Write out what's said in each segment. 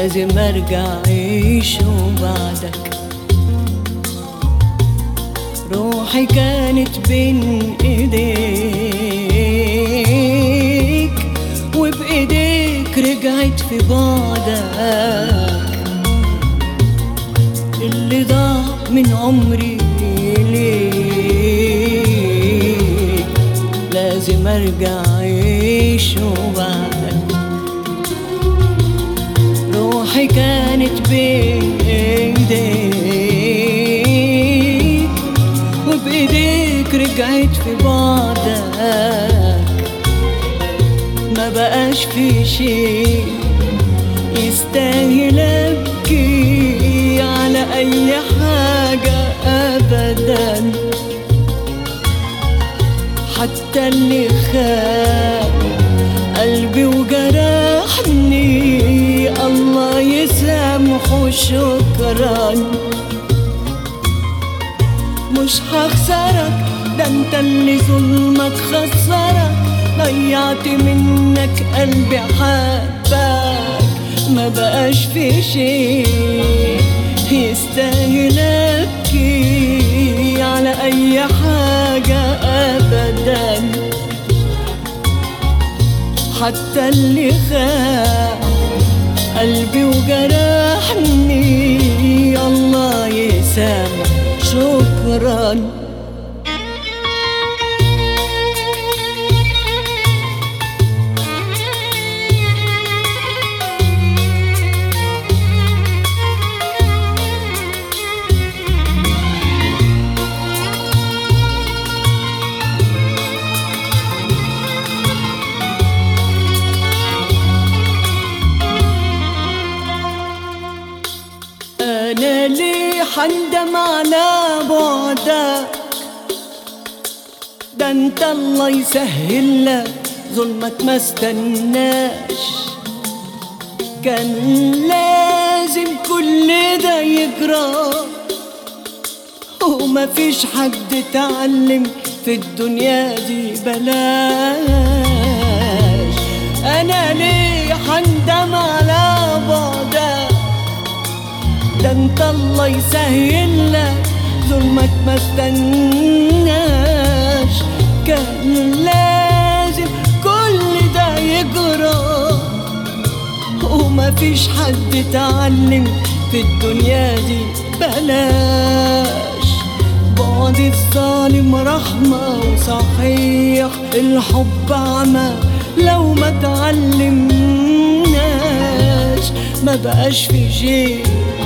لازم ارجع اعيش بعدك روحي كانت بين ايديك وبايديك رجعت في بعدك اللي ضاع من عمري ليك لازم ارجع اعيش بعدك روحي كانت بين ايديك وبايديك رجعت في بعدك ما بقاش في شيء يستاهل ابكي على اي حاجة ابدا حتى اللي خان قلبي وجرحني الله يسامحه شكرا مش هخسرك ده انت اللي ظلمك خسرك ضيعت منك قلبي حبك ما بقاش في شيء يستاهل ابكي على اي حاجة ابدا حتى اللي خان قلبي وجرحني الله يسامح شكرا انا ليه حندم على بعدك ده انت الله يسهل لك ظلمك ما استناش كان لازم كل ده يجرى وما فيش حد اتعلم في الدنيا دي بلاش انا ليه حندم على بعدك ده انت الله يسهل لك ظلمك ما استناش كان لازم كل ده يجرى وما فيش حد اتعلم في الدنيا دي بلاش بعد الظالم رحمة وصحيح الحب عمى لو ما تعلمناش ما بقاش في شيء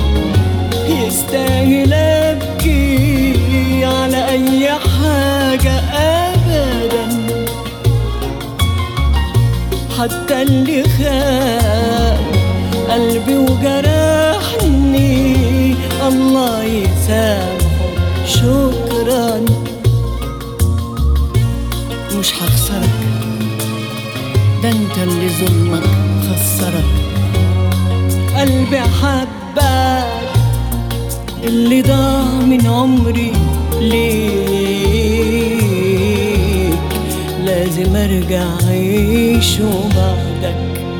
يستاهل ابكي على اي حاجة ابدا حتى اللي خان قلبي وجرحني الله يسامحه شكرا مش هخسرك ده انت اللي ظلمك خسرك قلبي حبك اللي ضاع من عمري ليك لازم ارجع اعيش بعدك